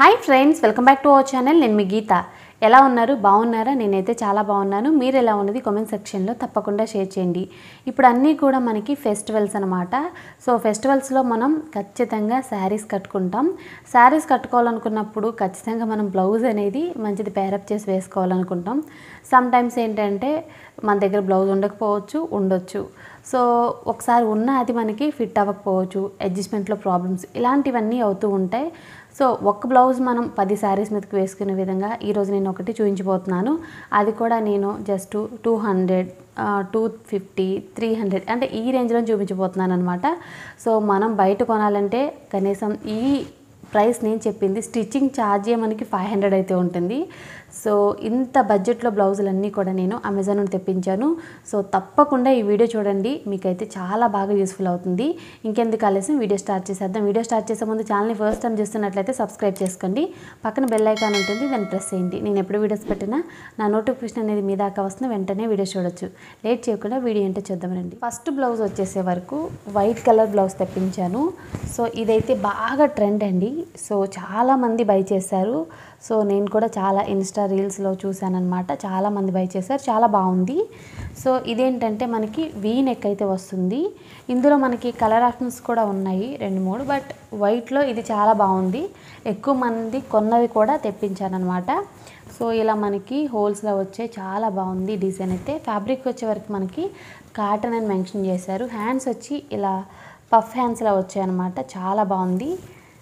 hi friends welcome back to our channel నేను మీ గీత ఎలా ఉన్నారు బాగున్నారా నేనైతే చాలా బాగున్నాను మీరు ఎలా ఉన్నది కామెంట్ సెక్షన్లో తప్పకుండా షేర్ చేయండి ఇప్పుడు అన్నీ కూడా మనకి ఫెస్టివల్స్ అనమాట సో ఫెస్టివల్స్లో మనం ఖచ్చితంగా శారీస్ కట్టుకుంటాం శారీస్ కట్టుకోవాలనుకున్నప్పుడు ఖచ్చితంగా మనం బ్లౌజ్ అనేది మంచిది పేరప్ చేసి వేసుకోవాలనుకుంటాం సమ్ టైమ్స్ ఏంటంటే మన దగ్గర బ్లౌజ్ ఉండకపోవచ్చు ఉండొచ్చు సో ఒకసారి ఉన్న అది మనకి ఫిట్ అవ్వకపోవచ్చు అడ్జస్ట్మెంట్లో ప్రాబ్లమ్స్ ఇలాంటివన్నీ అవుతూ ఉంటాయి సో ఒక్క బ్లౌజ్ మనం పది శారీస్ మీదకి వేసుకునే విధంగా ఈరోజు నేను ఒకటి చూపించబోతున్నాను అది కూడా నేను just two hundred two fifty three hundred అంటే ఈ రేంజ్లో చూపించబోతున్నాను అనమాట సో మనం బయట కొనాలంటే కనీసం ఈ ప్రైస్ నేను చెప్పింది స్టిచ్చింగ్ ఛార్జే మనకి ఫైవ్ హండ్రెడ్ అయితే ఉంటుంది సో ఇంత బడ్జెట్లో బ్లౌజులన్నీ కూడా నేను అమెజాన్ నుండి తెప్పించాను సో తప్పకుండా ఈ వీడియో చూడండి మీకైతే చాలా బాగా యూస్ఫుల్ అవుతుంది ఇంకెందుకు ఆలస్యం వీడియో స్టార్ట్ చేసేద్దాం వీడియో స్టార్ట్ చేసే ముందు ఛానల్ని ఫస్ట్ టైం చూస్తున్నట్లయితే సబ్స్క్రైబ్ చేసుకోండి పక్కన బెల్ ఐకాన్ ఉంటుంది దాన్ని ప్రెస్ చేయండి నేను ఎప్పుడు వీడియోస్ పెట్టినా నా నోటిఫికేషన్ అనేది మీ దాకా వస్తుంది వెంటనే వీడియో చూడొచ్చు లేట్ చేయకుండా వీడియో ఏంటో చూద్దాం రండి ఫస్ట్ బ్లౌజ్ వచ్చేసే వరకు వైట్ కలర్ బ్లౌజ్ తెప్పించాను సో ఇదైతే బాగా ట్రెండ్ అండి సో చాలామంది బై చేశారు సో నేను కూడా చాలా ఇన్స్టా రీల్స్లో చూశానమాట చాలామంది బై చేశారు చాలా బాగుంది సో ఇదేంటంటే మనకి వీ నెక్ అయితే వస్తుంది ఇందులో మనకి కలర్ ఆప్షన్స్ కూడా ఉన్నాయి రెండు మూడు బట్ వైట్లో ఇది చాలా బాగుంది ఎక్కువ మంది కొన్నవి కూడా తెప్పించానమాట సో ఇలా మనకి హోల్స్లో వచ్చే చాలా బాగుంది డిజైన్ అయితే ఫ్యాబ్రిక్ వచ్చే వరకు మనకి కాటన్ అని మెన్షన్ చేశారు హ్యాండ్స్ వచ్చి ఇలా పఫ్ హ్యాండ్స్లా వచ్చాయన్నమాట చాలా బాగుంది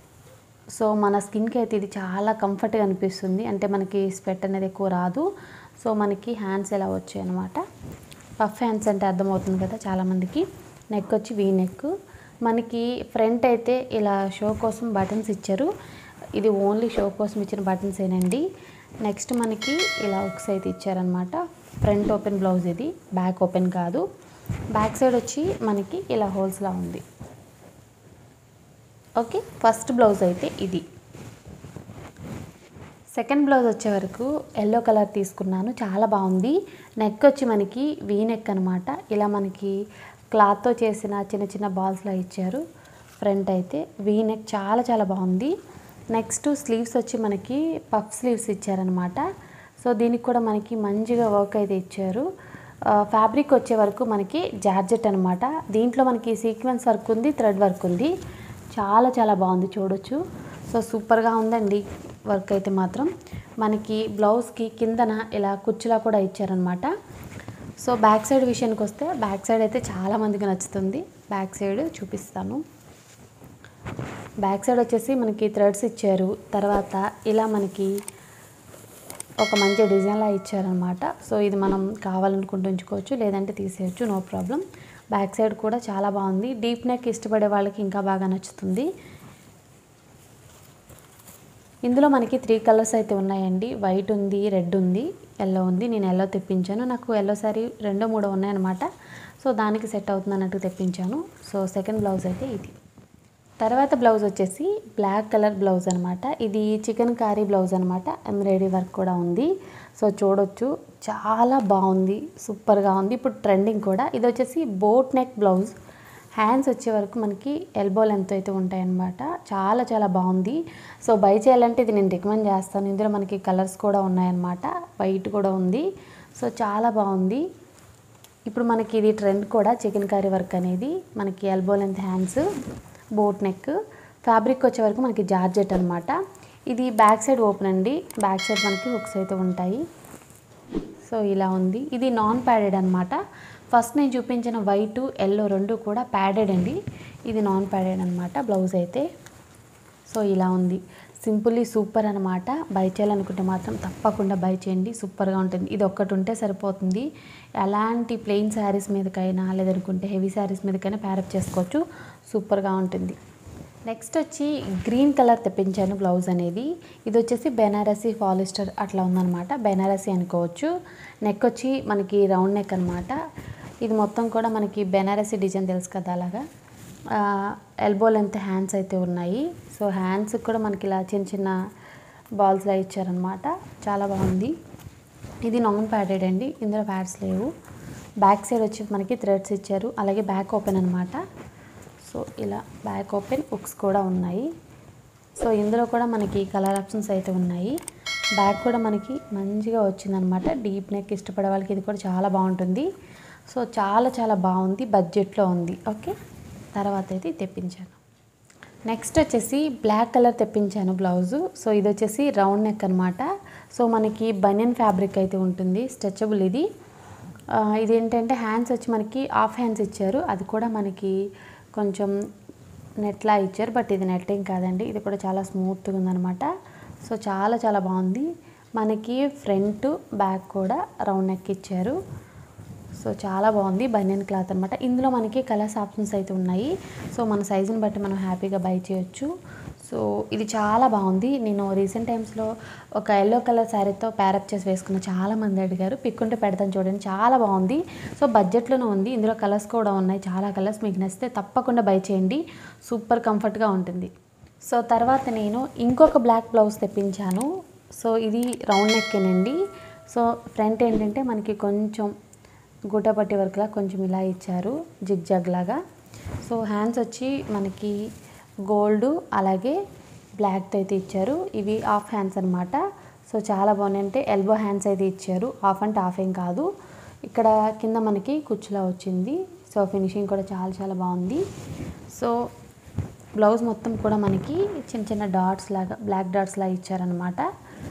సో మన స్కిన్కి అయితే ఇది చాలా కంఫర్ట్గా అనిపిస్తుంది అంటే మనకి స్వెట్ అనేది ఎక్కువ రాదు సో మనకి హ్యాండ్స్ ఎలా వచ్చాయి అనమాట పఫ్ హ్యాండ్స్ అంటే అర్థమవుతుంది కదా చాలామందికి నెక్ వచ్చి వీ నెక్ మనకి ఫ్రంట్ అయితే ఇలా షో కోసం బటన్స్ ఇచ్చారు ఇది ఓన్లీ షో కోసం ఇచ్చిన బటన్స్ ఏనండి నెక్స్ట్ మనకి ఇలా ఉక్స్ అయితే ఇచ్చారనమాట ఫ్రంట్ ఓపెన్ బ్లౌజ్ ఇది బ్యాక్ ఓపెన్ కాదు బ్యాక్ సైడ్ వచ్చి మనకి ఇలా హోల్స్లా ఉంది ఓకే ఫస్ట్ బ్లౌజ్ అయితే ఇది సెకండ్ బ్లౌజ్ వచ్చే వరకు ఎల్లో కలర్ తీసుకున్నాను చాలా బాగుంది నెక్ వచ్చి మనకి వీ నెక్ అనమాట ఇలా మనకి క్లాత్తో చేసిన చిన్న చిన్న బాల్స్లా ఇచ్చారు ఫ్రంట్ అయితే వీ నెక్ చాలా చాలా బాగుంది నెక్స్ట్ స్లీవ్స్ వచ్చి మనకి పఫ్ స్లీవ్స్ ఇచ్చారనమాట సో దీనికి కూడా మనకి మంచిగా వర్క్ అయితే ఇచ్చారు ఫ్యాబ్రిక్ వచ్చే వరకు మనకి జార్జెట్ అనమాట దీంట్లో మనకి సీక్వెన్స్ వర్క్ ఉంది థ్రెడ్ వర్క్ ఉంది చాలా చాలా బాగుంది చూడొచ్చు సో సూపర్గా ఉందండి వర్క్ అయితే మాత్రం మనకి బ్లౌజ్కి కిందన ఇలా కుచ్చులా కూడా ఇచ్చారనమాట సో బ్యాక్ సైడ్ విషయానికి వస్తే బ్యాక్ సైడ్ అయితే చాలా మందికి నచ్చుతుంది బ్యాక్ సైడ్ చూపిస్తాను బ్యాక్ సైడ్ వచ్చేసి మనకి థ్రెడ్స్ ఇచ్చారు తర్వాత ఇలా మనకి ఒక మంచి డిజైన్లా ఇచ్చారనమాట సో ఇది మనం కావాలనుకుంటూ ఉంచుకోవచ్చు లేదంటే తీసేయచ్చు నో ప్రాబ్లం బ్యాక్ సైడ్ కూడా చాలా బాగుంది డీప్ నెక్ ఇష్టపడే వాళ్ళకి ఇంకా బాగా నచ్చుతుంది ఇందులో మనకి త్రీ కలర్స్ అయితే ఉన్నాయండి వైట్ ఉంది రెడ్ ఉంది ఎల్లో ఉంది నేను ఎల్లో తెప్పించాను నాకు ఎల్లో సారీ రెండో మూడో ఉన్నాయన్నమాట సో దానికి సెట్ అవుతుంది అన్నట్టు తెప్పించాను సో సెకండ్ బ్లౌజ్ అయితే ఇది తర్వాత బ్లౌజ్ వచ్చేసి బ్లాక్ కలర్ బ్లౌజ్ అనమాట ఇది చికెన్ కారీ బ్లౌజ్ అనమాట ఎంబ్రాయిడరీ వర్క్ కూడా ఉంది సో చూడొచ్చు చాలా బాగుంది సూపర్గా ఉంది ఇప్పుడు ట్రెండింగ్ కూడా ఇది వచ్చేసి బోట్ నెక్ బ్లౌజ్ హ్యాండ్స్ వచ్చే వరకు మనకి ఎల్బో లెంత్ అయితే ఉంటాయన్నమాట చాలా చాలా బాగుంది సో బై చేయాలంటే ఇది నేను రికమెండ్ చేస్తాను ఇందులో మనకి కలర్స్ కూడా ఉన్నాయన్నమాట వైట్ కూడా ఉంది సో చాలా బాగుంది ఇప్పుడు మనకి ఇది ట్రెండ్ కూడా చికెన్ కర్రీ వర్క్ అనేది మనకి elbow length hands boat neck fabric వచ్చే వరకు మనకి జార్జెట్ అనమాట ఇది బ్యాక్ సైడ్ ఓపెన్ అండి బ్యాక్ సైడ్ మనకి హుక్స్ అయితే ఉంటాయి సో ఇలా ఉంది ఇది నాన్ ప్యాడెడ్ అనమాట ఫస్ట్ నేను చూపించిన వైట్ ఎల్లో రెండు కూడా ప్యాడెడ్ అండి ఇది నాన్ ప్యాడెడ్ అనమాట బ్లౌజ్ అయితే సో ఇలా ఉంది సింపుల్లీ సూపర్ అనమాట బై చేయాలనుకుంటే మాత్రం తప్పకుండా బై చేయండి సూపర్గా ఉంటుంది ఇది ఒక్కటి ఉంటే సరిపోతుంది ఎలాంటి ప్లెయిన్ శారీస్ మీదకైనా లేదనుకుంటే హెవీ శారీస్ మీదకైనా ప్యారప్ చేసుకోవచ్చు సూపర్గా ఉంటుంది నెక్స్ట్ వచ్చి గ్రీన్ కలర్ తెప్పించాను బ్లౌజ్ అనేది ఇది వచ్చేసి బెనారసీ పాలిస్టర్ అట్లా ఉందన్నమాట బెనారసీ అనుకోవచ్చు నెక్ వచ్చి మనకి రౌండ్ నెక్ అనమాట ఇది మొత్తం కూడా మనకి బెనారసీ డిజైన్ తెలుసు కదా అలాగా ఎల్బో లెంత్ హ్యాండ్స్ అయితే ఉన్నాయి సో హ్యాండ్స్ కూడా మనకి ఇలా చిన్న చిన్న బాల్స్లా ఇచ్చారనమాట చాలా బాగుంది ఇది నాన్ ప్యాడెడ్ అండి ఇందులో ప్యాడ్స్ లేవు బ్యాక్ సైడ్ వచ్చి మనకి థ్రెడ్స్ ఇచ్చారు అలాగే బ్యాక్ ఓపెన్ అనమాట సో ఇలా బ్యాక్ ఓపెన్ బుక్స్ కూడా ఉన్నాయి సో ఇందులో కూడా మనకి కలర్ ఆప్షన్స్ అయితే ఉన్నాయి బ్యాగ్ కూడా మనకి మంచిగా వచ్చిందనమాట డీప్ నెక్ ఇష్టపడే వాళ్ళకి ఇది కూడా చాలా బాగుంటుంది సో చాలా చాలా బాగుంది బడ్జెట్లో ఉంది ఓకే తర్వాత అయితే ఇది తెప్పించాను నెక్స్ట్ వచ్చేసి బ్లాక్ కలర్ తెప్పించాను బ్లౌజు సో ఇది వచ్చేసి రౌండ్ నెక్ అనమాట సో మనకి బనియన్ ఫ్యాబ్రిక్ అయితే ఉంటుంది స్ట్రెచబుల్ ఇది ఆ, ఇది ఏంటంటే హ్యాండ్స్ వచ్చి మనకి హాఫ్ హ్యాండ్స్ ఇచ్చారు అది కూడా మనకి కొంచెం నెట్లా ఇచ్చారు బట్ ఇది నెట్ ఏం కాదండి ఇది కూడా చాలా స్మూత్గా ఉందన్నమాట సో చాలా చాలా బాగుంది మనకి ఫ్రంట్ బ్యాక్ కూడా రౌండ్ నెక్ ఇచ్చారు సో చాలా బాగుంది బనియన్ క్లాత్ అనమాట ఇందులో మనకి కలర్స్ ఆప్షన్స్ అయితే ఉన్నాయి సో మన సైజుని బట్టి మనం హ్యాపీగా బై చేయొచ్చు సో ఇది చాలా బాగుంది నేను రీసెంట్ టైమ్స్లో ఒక ఎల్లో కలర్ శారీతో ప్యారప్ చేసి వేసుకున్న చాలా మంది అడిగారు పిక్ ఉంటే పెడతాను చూడండి చాలా బాగుంది సో బడ్జెట్లోనే ఉంది ఇందులో కలర్స్ కూడా ఉన్నాయి చాలా కలర్స్ మీకు నచ్చితే తప్పకుండా బై చేయండి సూపర్ కంఫర్ట్గా ఉంటుంది సో తర్వాత నేను ఇంకొక బ్లాక్ బ్లౌజ్ తెప్పించాను సో ఇది రౌండ్ నెక్కేనండి సో ఫ్రంట్ ఏంటంటే మనకి కొంచెం గుట్టపట్టి వర్క్లా కొంచెం ఇలా ఇచ్చారు జిగ్ జగ్ లాగా సో హ్యాండ్స్ వచ్చి మనకి గోల్డ్ అలాగే బ్లాక్ అయితే ఇచ్చారు ఇవి హాఫ్ హ్యాండ్స్ అనమాట సో చాలా బాగున్నాయి అంటే ఎల్బో హ్యాండ్స్ అయితే ఇచ్చారు హాఫ్ అంటే హాఫ్ ఏం కాదు ఇక్కడ కింద మనకి కుచ్చులా వచ్చింది సో ఫినిషింగ్ కూడా చాలా చాలా బాగుంది సో బ్లౌజ్ మొత్తం కూడా మనకి చిన్న చిన్న డాట్స్ లాగా బ్లాక్ డాట్స్ లాగా ఇచ్చారనమాట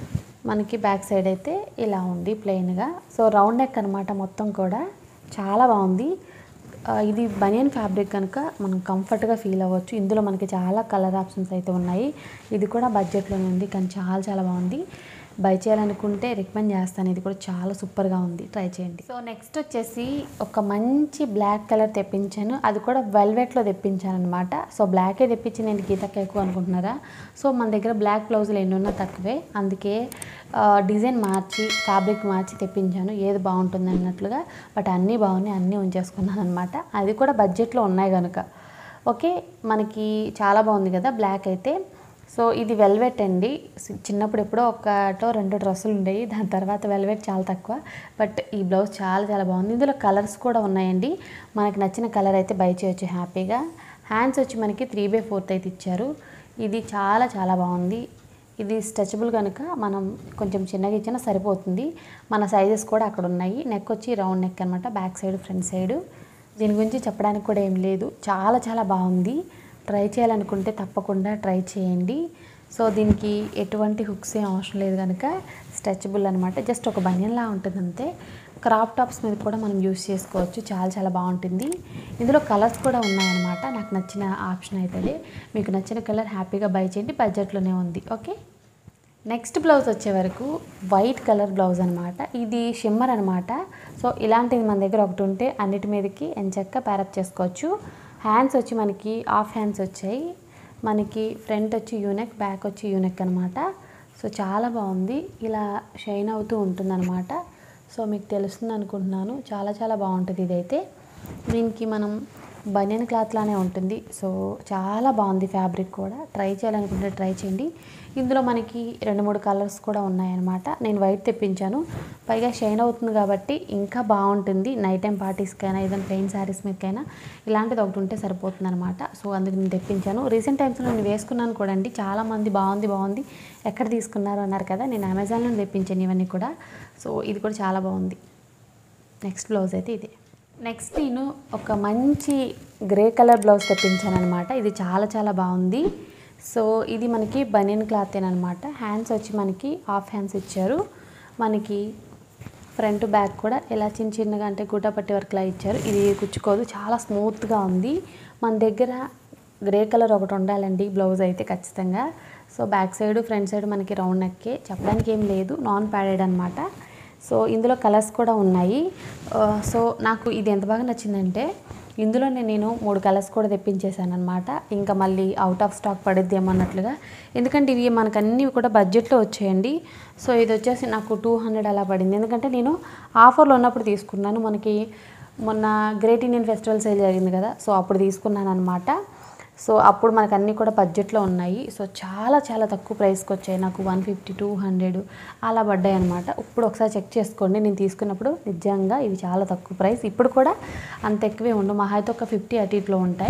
మనకి బ్యాక్ సైడ్ అయితే ఇలా ఉంది ప్లెయిన్గా సో రౌండ్ నెక్ అనమాట మొత్తం కూడా చాలా బాగుంది ఆ, ఇది బనియన్ ఫ్యాబ్రిక్ కనుక మనం కంఫర్ట్గా ఫీల్ అవ్వచ్చు ఇందులో మనకి చాలా కలర్ ఆప్షన్స్ అయితే ఉన్నాయి ఇది కూడా బడ్జెట్లోనే ఉంది కానీ చాలా చాలా బాగుంది బై చేయాలనుకుంటే రికమెండ్ చేస్తాను ఇది కూడా చాలా సూపర్గా ఉంది ట్రై చేయండి సో నెక్స్ట్ వచ్చేసి ఒక మంచి బ్లాక్ కలర్ తెప్పించాను అది కూడా వెల్వెట్లో తెప్పించాను అనమాట సో బ్లాకే తెప్పించి నేను గీతకి ఎక్కువ అనుకుంటున్నారా సో మన దగ్గర బ్లాక్ బ్లౌజులు ఎన్ని ఉన్నా తక్కువే అందుకే ఆ, డిజైన్ మార్చి ఫ్యాబ్రిక్ మార్చి తెప్పించాను ఏది బాగుంటుంది అన్నట్లుగా బట్ అన్నీ బాగున్నాయి అన్నీ ఉంచేసుకున్నాను అనమాట అది కూడా బడ్జెట్లో ఉన్నాయి కనుక ఓకే మనకి చాలా బాగుంది కదా బ్లాక్ అయితే సో ఇది వెల్వెట్ అండి సి- చిన్నప్పుడు ఎప్పుడో ఒకటో రెండు డ్రెస్సులు ఉండేవి దాని తర్వాత వెల్వెట్ చాలా తక్కువ బట్ ఈ బ్లౌజ్ చాలా చాలా బాగుంది ఇందులో కలర్స్ కూడా ఉన్నాయండి మనకి నచ్చిన కలర్ అయితే బై చేయొచ్చు హ్యాపీగా హ్యాండ్స్ వచ్చి మనకి త్రీ బై ఫోర్త్ అయితే ఇచ్చారు ఇది చాలా చాలా బాగుంది ఇది స్ట్రెచబుల్ కనుక మనం కొంచెం చిన్నగా ఇచ్చినా సరిపోతుంది మన సైజెస్ కూడా అక్కడ ఉన్నాయి నెక్ వచ్చి రౌండ్ నెక్ అనమాట బ్యాక్ సైడ్ ఫ్రంట్ సైడ్ దీని గురించి చెప్పడానికి కూడా ఏం లేదు చాలా చాలా బాగుంది ట్రై చేయాలనుకుంటే తప్పకుండా ట్రై చేయండి సో దీనికి ఎటువంటి హుక్స్ ఏం అవసరం లేదు కనుక స్ట్రెచబుల్ అనమాట జస్ట్ ఒక బనియన్లా ఉంటుంది అంతే క్రాప్ టాప్స్ మీద కూడా మనం యూస్ చేసుకోవచ్చు చాలా చాలా బాగుంటుంది ఇందులో కలర్స్ కూడా ఉన్నాయన్నమాట నాకు నచ్చిన ఆప్షన్ అవుతుంది మీకు నచ్చిన కలర్ హ్యాపీగా బై చేయండి బడ్జెట్లోనే ఉంది ఓకే నెక్స్ట్ బ్లౌజ్ వచ్చే వరకు వైట్ కలర్ బ్లౌజ్ అనమాట ఇది షిమ్మర్ అనమాట సో ఇలాంటిది మన దగ్గర ఒకటి ఉంటే అన్నిటి మీదకి ఎంచక్క ప్యారప్ చేసుకోవచ్చు హ్యాండ్స్ వచ్చి మనకి హాఫ్ హ్యాండ్స్ వచ్చాయి మనకి ఫ్రంట్ వచ్చి యూనెక్ బ్యాక్ వచ్చి యూనెక్ అనమాట సో చాలా బాగుంది ఇలా షైన్ అవుతూ ఉంటుందన్నమాట సో మీకు తెలుస్తుంది అనుకుంటున్నాను చాలా చాలా బాగుంటుంది ఇదైతే దీనికి మనం బనియన్ క్లాత్ లానే ఉంటుంది సో చాలా బాగుంది ఫ్యాబ్రిక్ కూడా ట్రై చేయాలనుకుంటే ట్రై చేయండి ఇందులో మనకి రెండు మూడు కలర్స్ కూడా ఉన్నాయన్నమాట నేను వైట్ తెప్పించాను పైగా షైన్ అవుతుంది కాబట్టి ఇంకా బాగుంటుంది నైట్ టైం పార్టీస్కైనా ఏదైనా ప్లెయిన్ శారీస్ మీదకైనా ఇలాంటిది ఒకటి ఉంటే సరిపోతుంది అనమాట సో అందుకు నేను తెప్పించాను రీసెంట్ టైమ్స్లో నేను వేసుకున్నాను కూడా అండి చాలామంది బాగుంది బాగుంది ఎక్కడ తీసుకున్నారు అన్నారు కదా నేను అమెజాన్లో తెప్పించాను ఇవన్నీ కూడా సో ఇది కూడా చాలా బాగుంది నెక్స్ట్ బ్లౌజ్ అయితే ఇదే నెక్స్ట్ నేను ఒక మంచి గ్రే కలర్ బ్లౌజ్ తెప్పించాను అనమాట ఇది చాలా చాలా బాగుంది సో ఇది మనకి బనియన్ క్లాత్ అనమాట హ్యాండ్స్ వచ్చి మనకి హాఫ్ హ్యాండ్స్ ఇచ్చారు మనకి ఫ్రంట్ బ్యాక్ కూడా ఇలా చిన్న చిన్నగా అంటే గుట్టపట్టి వర్క్లా ఇచ్చారు ఇది కుచ్చుకోదు చాలా స్మూత్గా ఉంది మన దగ్గర గ్రే కలర్ ఒకటి ఉండాలండి బ్లౌజ్ అయితే ఖచ్చితంగా so back side front side మనకి రౌండ్ నెక్కే చెప్పడానికి ఏం లేదు నాన్ ప్యాడెడ్ అనమాట సో ఇందులో కలర్స్ కూడా ఉన్నాయి ఆ, సో నాకు ఇది ఎంత బాగా నచ్చిందంటే ఇందులోనే నేను మూడు కలర్స్ కూడా తెప్పించేశాను అనమాట ఇంకా మళ్ళీ అవుట్ ఆఫ్ స్టాక్ పడిద్దేమో అన్నట్లుగా ఎందుకంటే ఇవి మనకు అన్నీ కూడా బడ్జెట్లో వచ్చాయండి సో ఇది వచ్చేసి నాకు టూ హండ్రెడ్ అలా పడింది ఎందుకంటే నేను ఆఫర్లో ఉన్నప్పుడు తీసుకున్నాను మనకి మొన్న గ్రేట్ ఇండియన్ ఫెస్టివల్ సేల్ జరిగింది కదా సో అప్పుడు తీసుకున్నాను అనమాట సో అప్పుడు మనకు అన్నీ కూడా బడ్జెట్లో ఉన్నాయి సో చాలా చాలా తక్కువ ప్రైస్కి వచ్చాయి నాకు వన్ ఫిఫ్టీ టూ హండ్రెడ్ అలా పడ్డాయి అనమాట ఇప్పుడు ఒకసారి చెక్ చేసుకోండి నేను తీసుకున్నప్పుడు నిజంగా ఇవి చాలా తక్కువ ప్రైస్ ఇప్పుడు కూడా అంత ఎక్కువే ఉండవు మహా అయితే ఒక ఫిఫ్టీ అటు ఇట్లో ఉంటాయి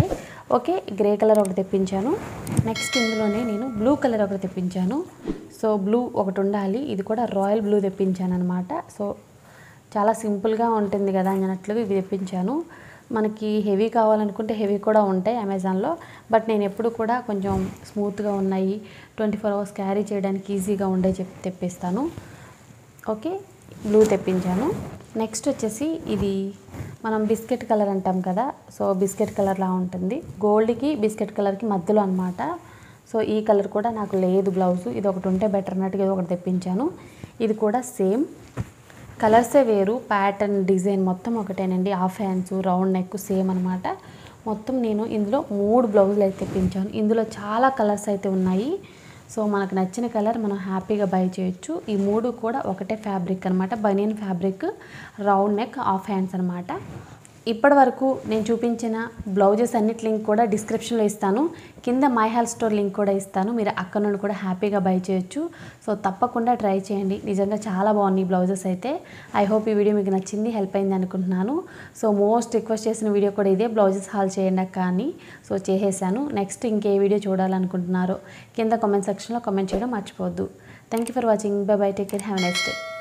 ఓకే గ్రే కలర్ ఒకటి తెప్పించాను నెక్స్ట్ ఇందులోనే నేను బ్లూ కలర్ ఒకటి తెప్పించాను సో బ్లూ ఒకటి ఉండాలి ఇది కూడా రాయల్ బ్లూ తెప్పించాను అనమాట సో చాలా సింపుల్గా ఉంటుంది కదా అని అన్నట్లుగా ఇవి తెప్పించాను మనకి హెవీ కావాలనుకుంటే హెవీ కూడా ఉంటాయి అమెజాన్లో బట్ నేను ఎప్పుడు కూడా కొంచెం స్మూత్గా ఉన్నాయి ట్వంటీ ఫోర్ అవర్స్ క్యారీ చేయడానికి ఈజీగా ఉండే చెప్పి తెప్పిస్తాను ఓకే బ్లూ తెప్పించాను నెక్స్ట్ వచ్చేసి ఇది మనం బిస్కెట్ కలర్ అంటాం కదా సో బిస్కెట్ కలర్లా ఉంటుంది గోల్డ్కి బిస్కెట్ కలర్కి మధ్యలో అనమాట సో ఈ కలర్ కూడా నాకు లేదు బ్లౌజ్ ఇది ఒకటి ఉంటే బెటర్ అన్నట్టుగా ఇది ఒకటి తెప్పించాను ఇది కూడా సేమ్ కలర్సే వేరు ప్యాటర్న్ డిజైన్ మొత్తం ఒకటేనండి half hands round neck same అనమాట మొత్తం నేను ఇందులో మూడు బ్లౌజులు అయితే తెప్పించాను ఇందులో చాలా కలర్స్ అయితే ఉన్నాయి సో మనకు నచ్చిన కలర్ మనం హ్యాపీగా బై చేయొచ్చు ఈ మూడు కూడా ఒకటే ఫ్యాబ్రిక్ అనమాట banian fabric round neck half hands అనమాట ఇప్పటి వరకు నేను చూపించిన బ్లౌజెస్ అన్నిటి లింక్ కూడా డిస్క్రిప్షన్లో ఇస్తాను కింద మై హాల్ స్టోర్ లింక్ కూడా ఇస్తాను మీరు అక్కడ నుండి కూడా హ్యాపీగా బై చేయొచ్చు సో తప్పకుండా ట్రై చేయండి నిజంగా చాలా బాగున్నాయి బ్లౌజెస్ అయితే ఐ హోప్ ఈ వీడియో మీకు నచ్చింది హెల్ప్ అయింది అనుకుంటున్నాను సో మోస్ట్ రిక్వెస్ట్ చేసిన వీడియో కూడా ఇదే బ్లౌజెస్ హాల్ చేయండి అక్క అని సో చేసేసాను నెక్స్ట్ ఇంకే వీడియో చూడాలనుకుంటున్నారో కింద కామెంట్ సెక్షన్లో కామెంట్ చేయడం మర్చిపోవద్దు thank you for watching bye bye take care have next day